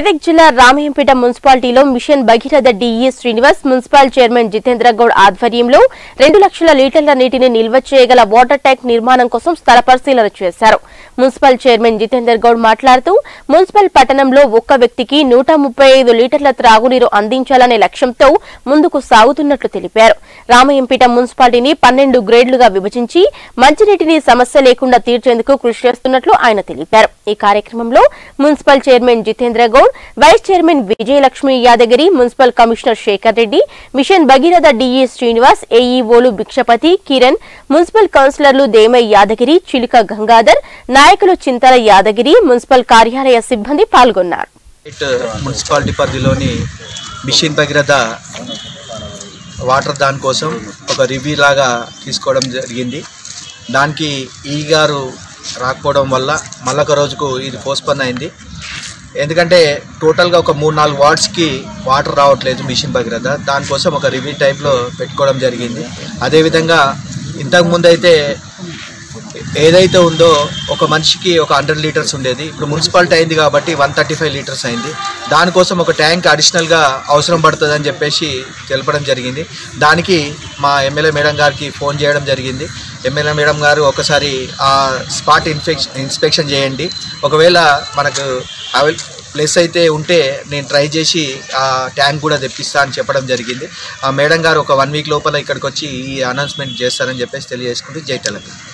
మెదక్ జిల్లా రామయంపేట మున్సిపాలిటీలో mission Bhagiratha DE Srinivas municipal chairman Jitendra Goud ఆధ్వర్యంలో రెండు లక్షల లీటర్ల నీటిని నిల్వ చేయగల వాటర్ ట్యాంక్ నిర్మాణం కోసం స్థల పరిశీలన చేశారు మున్సిపల్ చైర్మన్ జితేందర్ గౌడ్ మాట్లాడుతూ మున్సిపల్ పట్టణంలో ఒక్క వ్యక్తికి నూట ముప్పై ఐదు లీటర్ల త్రాగునీరు అందించాలనే లక్ష్యంతో ముందుకు సాగుతున్నట్లు తెలిపారు రామయంపేట మున్సిపాలిటీని పన్నెండు గ్రేడ్లుగా విభజించి మంచినీటిని సమస్య లేకుండా తీర్చేందుకు కృషి చేస్తున్నట్లు ఆయన తెలిపారు ఈ కార్యక్రమంలో municipal chairman Jitendra Goud vice chairman Vijayalakshmi Yadagiri municipal commissioner Shekar Reddy mission Bhagiratha DE Srinivas ఏఈఓలు భిక్షపతి కిరణ్ మున్సిపల్ కౌన్సిలర్లు దేమయ్య యాదగిరి చిలుక గంగాధర్ నాయకులు చింతల యాదగిరి మున్సిపల్ కార్యాలయ సిబ్బంది పాల్గొన్నారు ఇట్ మున్సిపాలిటీ పరిధిలోని మిషన్ భగీరథ వాటర్ దానికోసం ఒక రివ్యూ లాగా తీసుకోవడం జరిగింది దానికి ఈ గారు రాకపోవడం వల్ల మళ్ళొక రోజుకు ఇది పోస్ట్పోన్ అయింది ఎందుకంటే టోటల్గా ఒక మూడు నాలుగు వార్డ్స్కి వాటర్ రావట్లేదు మిషన్ భగీరథ దానికోసం ఒక రివ్యూ టైప్లో పెట్టుకోవడం జరిగింది అదేవిధంగా ఇంతకుముందు అయితే ఏదైతే ఉందో ఒక మనిషికి ఒక హండ్రెడ్ లీటర్స్ ఉండేది ఇప్పుడు మున్సిపాలిటీ అయింది కాబట్టి వన్ థర్టీ ఫైవ్ లీటర్స్ అయింది దానికోసం ఒక ట్యాంక్ అడిషనల్గా అవసరం పడుతుంది అని చెప్పేసి తెలపడం జరిగింది దానికి మా ఎమ్మెల్యే మేడం గారికి ఫోన్ చేయడం జరిగింది ఎమ్మెల్యే మేడం గారు ఒకసారి ఆ స్పాట్ ఇన్ఫెక్షన్ ఇన్స్పెక్షన్ చేయండి ఒకవేళ మనకు అవైల్ ప్లేస్ అయితే ఉంటే నేను ట్రై చేసి ఆ ట్యాంక్ కూడా తెప్పిస్తా అని చెప్పడం జరిగింది ఆ మేడం గారు ఒక వన్ వీక్ లోపల ఇక్కడికి వచ్చి ఈ అనౌన్స్మెంట్ చేస్తారని చెప్పేసి తెలియజేసుకుంటూ జై తెలంగాణ